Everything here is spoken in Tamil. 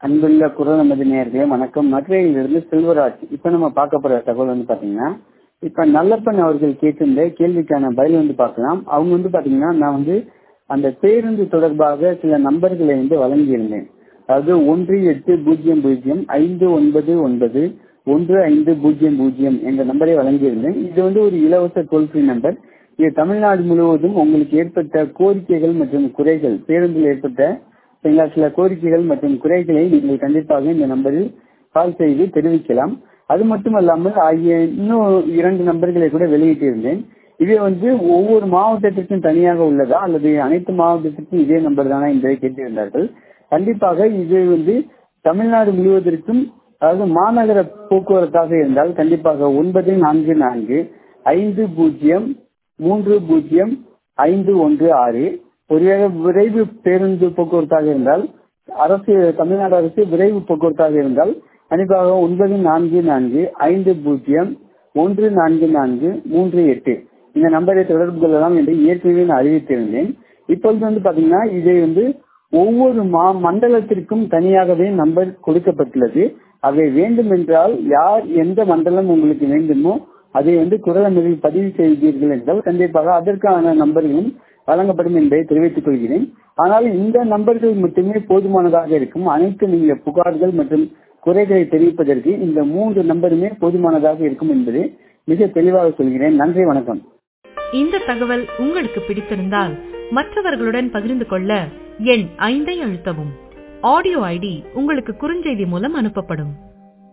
அன்புள்ள குரல் நமது நேர்களே வணக்கம் மதுரையிலிருந்து செல்வராஜ் இப்ப நம்ம பார்க்க போற தகவல் வந்து பாத்தீங்கன்னா இப்ப நல்லப்பன் அவர்கள் கேட்டிருந்த கேள்விக்கான பதில் வந்து பார்க்கலாம் அவங்க வந்து பாத்தீங்கன்னா நான் வந்து அந்த பேருந்து தொடர்பாக சில நம்பர்களை வந்து வழங்கியிருந்தேன் அதாவது ஒன்று எட்டு பூஜ்ஜியம் பூஜ்ஜியம் ஐந்து ஒன்பது ஒன்பது ஒன்று ஐந்து பூஜ்ஜியம் பூஜ்ஜியம் என்ற நம்பரை வழங்கியிருந்தேன் இது வந்து ஒரு இலவச டோல் ஃப்ரீ நம்பர் இது தமிழ்நாடு முழுவதும் உங்களுக்கு ஏற்பட்ட கோரிக்கைகள் மற்றும் குறைகள் பேருந்தில் ஏற்பட்ட சரிங்களா சில கோரிக்கைகள் மற்றும் குறைகளை நீங்கள் கண்டிப்பாக இந்த நம்பரில் கால் செய்து தெரிவிக்கலாம் அது மட்டுமல்லாமல் ஆகிய இன்னும் இரண்டு நம்பர்களை கூட வெளியிட்டிருந்தேன் இது வந்து ஒவ்வொரு மாவட்டத்திற்கும் தனியாக உள்ளதா அல்லது அனைத்து மாவட்டத்திற்கும் இதே நம்பர் தானா என்பதை கேட்டிருந்தார்கள் கண்டிப்பாக இது வந்து தமிழ்நாடு முழுவதற்கும் அதாவது மாநகர போக்குவரத்தாக இருந்தால் கண்டிப்பாக ஒன்பது நான்கு நான்கு ஐந்து பூஜ்ஜியம் மூன்று பூஜ்ஜியம் ஐந்து ஒன்று ஆறு ஒருவேளை விரைவு பேருந்து போக்குவரத்தாக இருந்தால் அரசு தமிழ்நாடு அரசு விரைவு போக்குவரத்தாக இருந்தால் கண்டிப்பாக ஒன்பது நான்கு நான்கு ஐந்து பூஜ்ஜியம் ஒன்று நான்கு நான்கு மூன்று எட்டு இந்த நம்பரை தொடர்பு கொள்ளலாம் என்று ஏற்கனவே நான் அறிவித்திருந்தேன் இப்பொழுது வந்து பாத்தீங்கன்னா இதை வந்து ஒவ்வொரு மா மண்டலத்திற்கும் தனியாகவே நம்பர் கொடுக்கப்பட்டுள்ளது அவை வேண்டும் என்றால் யார் எந்த மண்டலம் உங்களுக்கு வேண்டுமோ அதை வந்து குரல் அமைப்பில் பதிவு செய்தீர்கள் என்றால் கண்டிப்பாக அதற்கான நம்பர்களும் வழங்கப்படும் என்பதை தெரிவித்துக் கொள்கிறேன் ஆனால் இந்த நம்பர்கள் மட்டுமே போதுமானதாக இருக்கும் அனைத்து நீங்க புகார்கள் மற்றும் குறைகளை தெரிவிப்பதற்கு இந்த மூன்று நம்பருமே போதுமானதாக இருக்கும் என்பதை மிக தெளிவாக சொல்கிறேன் நன்றி வணக்கம் இந்த தகவல் உங்களுக்கு பிடித்திருந்தால் மற்றவர்களுடன் பகிர்ந்து கொள்ள எண் ஐந்தை அழுத்தவும் ஆடியோ ஐடி உங்களுக்கு குறுஞ்செய்தி மூலம் அனுப்பப்படும்